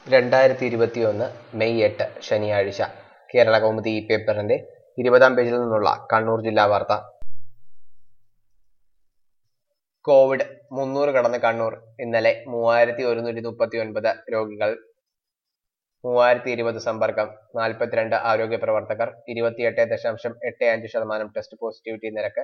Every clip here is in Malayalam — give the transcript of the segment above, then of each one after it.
രണ്ടായിരത്തി ഇരുപത്തിയൊന്ന് മെയ് എട്ട് ശനിയാഴ്ച കേരള കൗമുദി ഈ പേപ്പറിന്റെ ഇരുപതാം പേജിൽ നിന്നുള്ള കണ്ണൂർ ജില്ലാ വാർത്ത കോവിഡ് മുന്നൂറ് കടന്ന് കണ്ണൂർ ഇന്നലെ മൂവായിരത്തി ഒരുന്നൂറ്റി മുപ്പത്തി ഒൻപത് രോഗികൾ മൂവായിരത്തി ഇരുപത് സമ്പർക്കം നാൽപ്പത്തിരണ്ട് ആരോഗ്യ പ്രവർത്തകർ ഇരുപത്തിയെട്ട് ദശാംശം എട്ട് അഞ്ച് ശതമാനം ടെസ്റ്റ് പോസിറ്റിവിറ്റി നിരക്ക്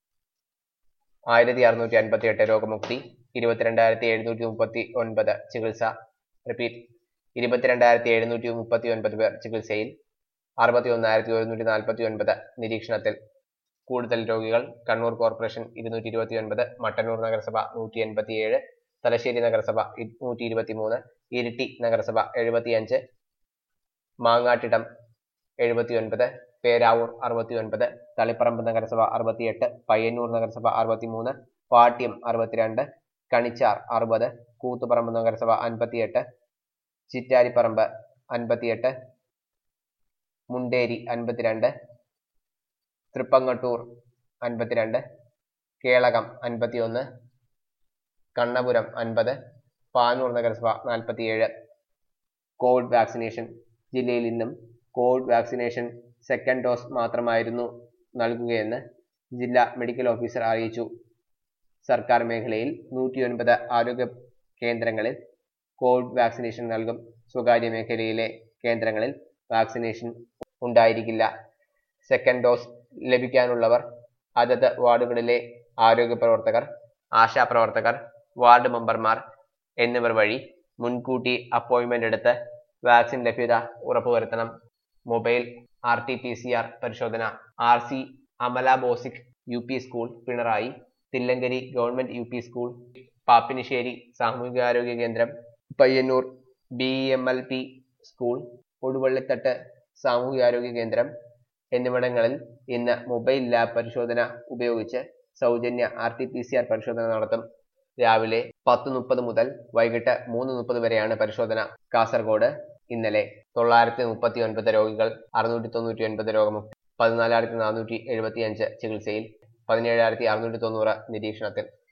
ആയിരത്തി അറുന്നൂറ്റി അൻപത്തി എട്ട് രോഗമുക്തി ഇരുപത്തിരണ്ടായിരത്തി എഴുന്നൂറ്റി മുപ്പത്തി ഒൻപത് ചികിത്സ റിപ്പീറ്റ് ഇരുപത്തിരണ്ടായിരത്തി എഴുന്നൂറ്റി മുപ്പത്തി ഒൻപത് പേർ ചികിത്സയിൽ അറുപത്തി ഒന്നായിരത്തി ഒരുന്നൂറ്റി നാൽപ്പത്തി ഒൻപത് നിരീക്ഷണത്തിൽ കൂടുതൽ രോഗികൾ കണ്ണൂർ കോർപ്പറേഷൻ ഇരുന്നൂറ്റി ഇരുപത്തി ഒൻപത് മട്ടന്നൂർ നഗരസഭ നൂറ്റി എൺപത്തി ഏഴ് തലശ്ശേരി നഗരസഭ നൂറ്റി ഇരുപത്തി മൂന്ന് ഇരിട്ടി നഗരസഭ എഴുപത്തിയഞ്ച് മാങ്ങാട്ടിടം എഴുപത്തി ഒൻപത് പേരാവൂർ അറുപത്തി ഒൻപത് തളിപ്പറമ്പ് നഗരസഭ അറുപത്തിയെട്ട് പയ്യന്നൂർ നഗരസഭ അറുപത്തിമൂന്ന് പാട്യം അറുപത്തിരണ്ട് കണിച്ചാർ അറുപത് കൂത്തുപറമ്പ് നഗരസഭ അൻപത്തിയെട്ട് ചിറ്റാരിപ്പറമ്പ് അൻപത്തിയെട്ട് മുണ്ടേരി അൻപത്തിരണ്ട് തൃപ്പങ്ങട്ടൂർ അൻപത്തിരണ്ട് കേളകം അൻപത്തിയൊന്ന് കണ്ണപുരം അൻപത് പാനൂർ നഗരസഭ നാൽപ്പത്തിയേഴ് കോവിഡ് വാക്സിനേഷൻ ജില്ലയിൽ ഇന്നും കോവിഡ് വാക്സിനേഷൻ സെക്കൻഡ് ഡോസ് മാത്രമായിരുന്നു നൽകുകയെന്ന് ജില്ലാ മെഡിക്കൽ ഓഫീസർ അറിയിച്ചു സർക്കാർ മേഖലയിൽ നൂറ്റിയൊൻപത് ആരോഗ്യ കേന്ദ്രങ്ങളിൽ കോവിഡ് വാക്സിനേഷൻ നൽകും സ്വകാര്യ മേഖലയിലെ കേന്ദ്രങ്ങളിൽ വാക്സിനേഷൻ ഉണ്ടായിരിക്കില്ല സെക്കൻഡ് ഡോസ് ലഭിക്കാനുള്ളവർ അതത് വാർഡുകളിലെ ആരോഗ്യ പ്രവർത്തകർ ആശാപ്രവർത്തകർ വാർഡ് മെമ്പർമാർ എന്നിവർ വഴി മുൻകൂട്ടി അപ്പോയിന്റ്മെന്റ് എടുത്ത് വാക്സിൻ ലഭ്യത ഉറപ്പുവരുത്തണം mobile R T P C R പരിശോധന R C Amala basic U P school Pinarayi Thillankeri government U P school Pappinissery സാമൂഹികാരോഗ്യ കേന്ദ്രം Payyannur B M L P school Koduvallithattu സാമൂഹികാരോഗ്യ കേന്ദ്രം എന്നിവിടങ്ങളിൽ ഇന്ന് മൊബൈൽ ലാബ് പരിശോധന ഉപയോഗിച്ച് സൗജന്യ R T P C R പരിശോധന നടത്തും രാവിലെ പത്ത് മുപ്പത് മുതൽ വൈകിട്ട് മൂന്ന് മുപ്പത് വരെയാണ് പരിശോധന കാസർഗോഡ് ഇന്നലെ തൊള്ളായിരത്തി മുപ്പത്തി ഒൻപത് രോഗികൾ അറുന്നൂറ്റി തൊണ്ണൂറ്റി ഒൻപത് രോഗമുക്തി പതിനാലായിരത്തി നാനൂറ്റി എഴുപത്തി അഞ്ച് ചികിത്സയിൽ പതിനേഴായിരത്തി അറുന്നൂറ്റി തൊണ്ണൂറ് നിരീക്ഷണത്തിൽ